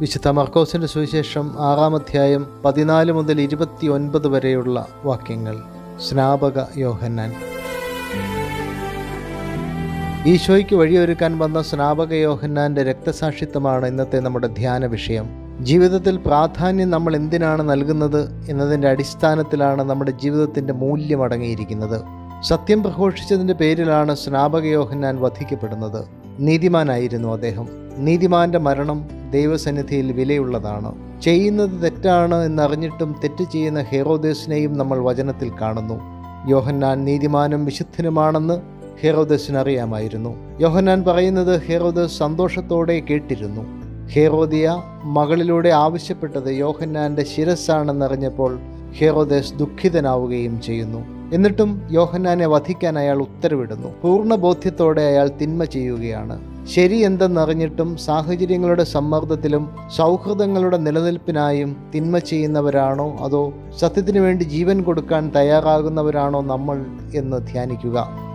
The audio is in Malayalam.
വിശുദ്ധ മർക്കോസിൻ്റെ സുവിശേഷം ആറാം അധ്യായം പതിനാല് മുതൽ ഇരുപത്തി ഒൻപത് വരെയുള്ള വാക്യങ്ങൾ സ്നാപക യോഹന്നാൻ ഈശോയ്ക്ക് വഴിയൊരുക്കാൻ വന്ന സ്നാപക യോഹന്നാൻ്റെ രക്തസാക്ഷിത്വമാണ് ഇന്നത്തെ നമ്മുടെ ധ്യാന വിഷയം ജീവിതത്തിൽ പ്രാധാന്യം നമ്മൾ എന്തിനാണ് നൽകുന്നത് എന്നതിൻ്റെ അടിസ്ഥാനത്തിലാണ് നമ്മുടെ ജീവിതത്തിൻ്റെ മൂല്യം അടങ്ങിയിരിക്കുന്നത് സത്യം പ്രഘോഷിച്ചതിൻ്റെ പേരിലാണ് സ്നാപക യോഹന്നാൻ വധിക്കപ്പെടുന്നത് നീതിമാനായിരുന്നു അദ്ദേഹം നീതിമാന്റെ മരണം ദൈവസന്നിധിയിൽ വിലയുള്ളതാണ് ചെയ്യുന്നത് തെറ്റാണ് എന്നറിഞ്ഞിട്ടും തെറ്റ് ചെയ്യുന്ന ഹെറോദേസിനെയും നമ്മൾ വചനത്തിൽ കാണുന്നു യോഹന്നാൻ നീതിമാനും വിശുദ്ധനുമാണെന്ന് ഹെറോദസിന് അറിയാമായിരുന്നു യോഹന്നാൻ പറയുന്നത് ഹെറോദസ് സന്തോഷത്തോടെ കേട്ടിരുന്നു ഹെറോദിയ മകളിലൂടെ ആവശ്യപ്പെട്ടത് യോഹന്നാന്റെ ശിരസ്സാണെന്നറിഞ്ഞപ്പോൾ ഹെറോദസ് ദുഃഖിതനാവുകയും ചെയ്യുന്നു എന്നിട്ടും യോഹന്നാനെ വധിക്കാൻ അയാൾ ഉത്തരവിടുന്നു പൂർണ്ണ ബോധ്യത്തോടെ അയാൾ തിന്മ ചെയ്യുകയാണ് ശരി എന്തെന്നറിഞ്ഞിട്ടും സാഹചര്യങ്ങളുടെ സമ്മർദ്ദത്തിലും സൗഹൃദങ്ങളുടെ നിലനിൽപ്പിനായും തിന്മ ചെയ്യുന്നവരാണോ അതോ സത്യത്തിനു വേണ്ടി ജീവൻ കൊടുക്കാൻ തയ്യാറാകുന്നവരാണോ നമ്മൾ എന്ന് ധ്യാനിക്കുക